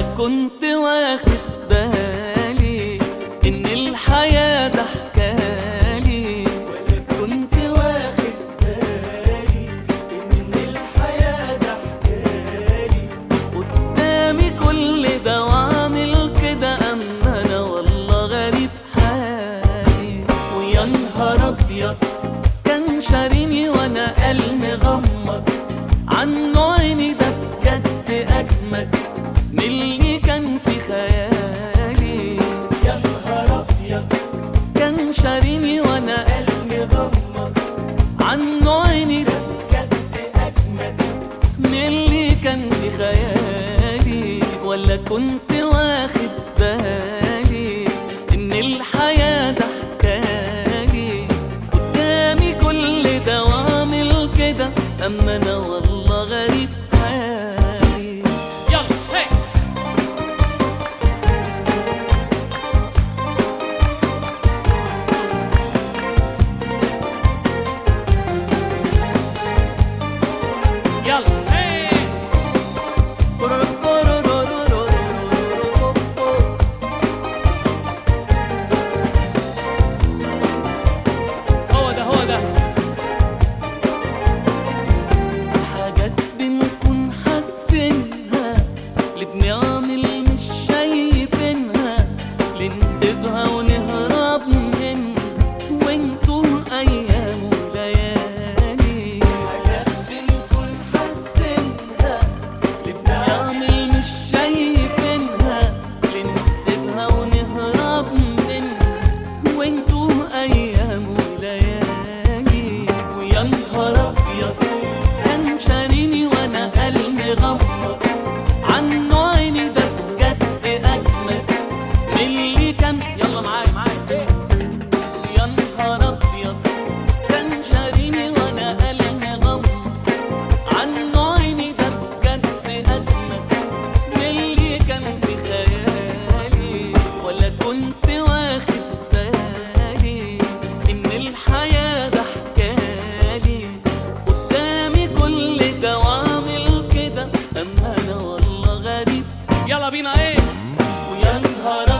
كنت واخد بالي ان الحياة ده حكالي ولا كنت واخد بالي ان الحياة ده حكالي قدامي كل ده وعامل كده اما انا والله غريب حالي ويا نهار ابيض كان شاريني وانا قلبي غمض عنه عيني ده بجد اجمد من اللي كان في خيالي يا نهار ابيض كان شاريني وانا قلبي غمض عنه عيني ده بجد اجمد من اللي كان في خيالي ولا كنت واخد بالي ان الحياة ده حكالي قدامي كل ده وعامل كده اما انا والله غريب حالي يلا هي يلا هي هو ده هو ده حاجات بنكون حاسينها اللي بنعمل مش شايفينها اللي نسيبها ونهرب منها وانتوا ايام وليالي حاجات بنكون حاسينها اللي بنعمل مش شايفينها اللي نسيبها ونهرب منها وانتوا ايام وليالي ويا نهار ابيض كان شاريني وانا قلبي غمض عنه عيني ده بجد اجمد من اللي كان يلا معايا معايا يا نهار ابيض كان شاريني وانا قلبي غمض عنه عيني ده بجد اجمد من اللي كان في خيالي ولا كنت واخد بالي ان الحياة ده حكالي قدامي كل ده وعامل كده اما انا والله غريب يلا بينا ايه ويا نهار